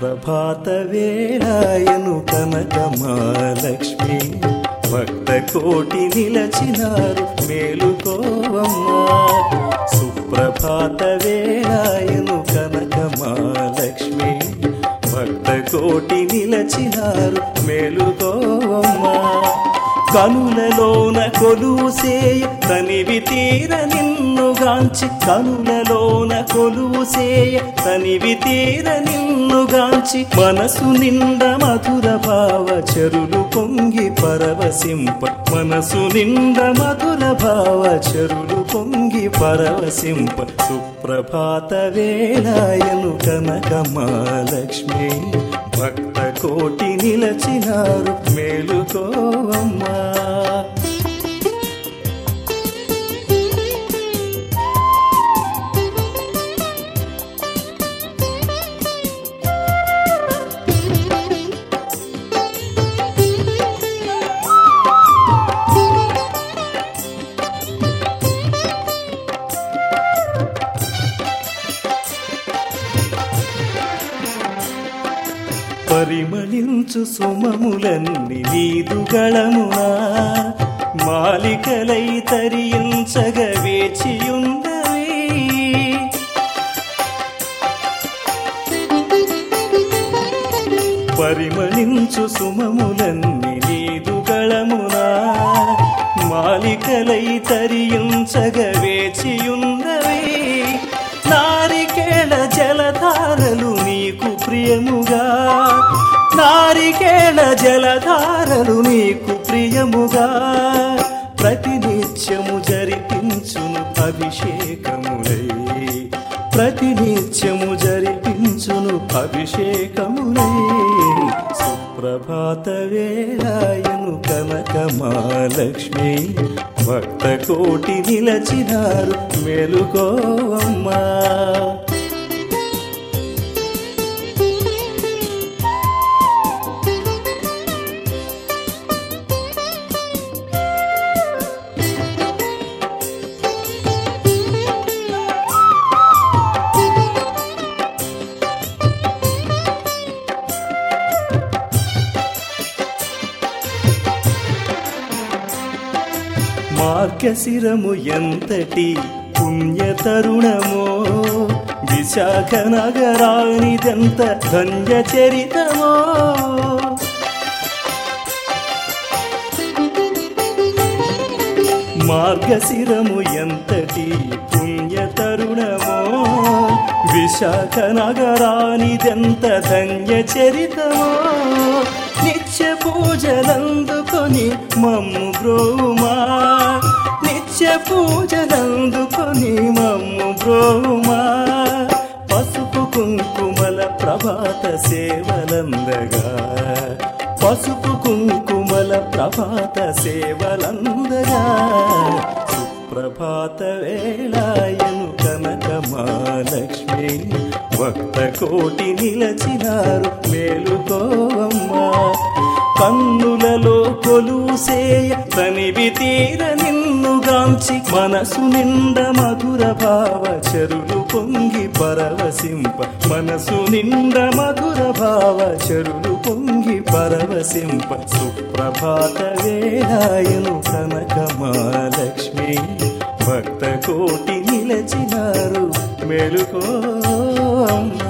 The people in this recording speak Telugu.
సుప్రభాత వేళాయను కనకమాలక్ష్మి భక్త కోటి నిలచినారు మేలుకోవమ్మా సుప్రభాత వేళాయను కనకమాలక్ష్మి భక్త కోటి నిలచినారు మేలుకోవమ్మా కనులలోన కొలువు సేయ తనివి తీర నిన్నుగాంచి కనులలోన కొలువు సేయ తనివి తీర నిన్నుగాంచి మనసు నిండ మధుర భావ చెరులు పొంగి పరవశింప మనసు నిండ మధుర భావ చెరులు పొంగి పరవశింప సుప్రభాత వేళాయను కనకమాలక్ష్మి భక్త కోటి నిలచినారు మేలుకోవమ్మా పరిమళించు సుమములన్ని నీదుగళమునా మాలికలై తరించగ వేచియున్నవి పరిమళించు సుమములన్ని నీదుగళమునా మాలికలై తరించగ వేచియున్నవి నారికేళ జలధారలు నీకు ప్రియముగా నారికేళ జలధారలు నీకు ప్రియముగా ప్రతినిత్యము జరిపించును అభిషేకములై ప్రతినిత్యము జరిపించును అభిషేకములై సుప్రభాత వేళాయను కనకమాలక్ష్మి భక్త కోటి నిలచినారు మెలుకోవమ్మా మార్గశిరము ఎంతటి పుణ్యతరుణమో విశాఖ నగరానిదెంత ధన్య చరితమో మార్గశిరము ఎంతటి పుణ్యతరుణమో విశాఖ నగరానిదెంత ధన్య చరితమో నిత్య పూజలందుకొని మమ్ము బ్రోమా నిత్య పూజలందుకొని మమ్ము బ్రోమా పసుపు కుంకుమల ప్రభాత సేవలందగా పసుపు కుంకుమల ప్రభాత సేవలందగా సుప్రభాత వేళాయను కనకమాలక్ష్మి భక్త కోటి నిలచినారు మేలుకోవమ్మా కన్నులలో కొలుసేయ తనివి తీర నిన్నుగాంచి మనసు నిండ మధుర భావ చెరులు పొంగి పరవశింప మనసు నిండ మధుర భావ చెరులు పొంగి పరవశింప సుప్రభాత వేళాయను కనకమాలక్ష్మి భక్త కోటి నిలచినారు మెలుకో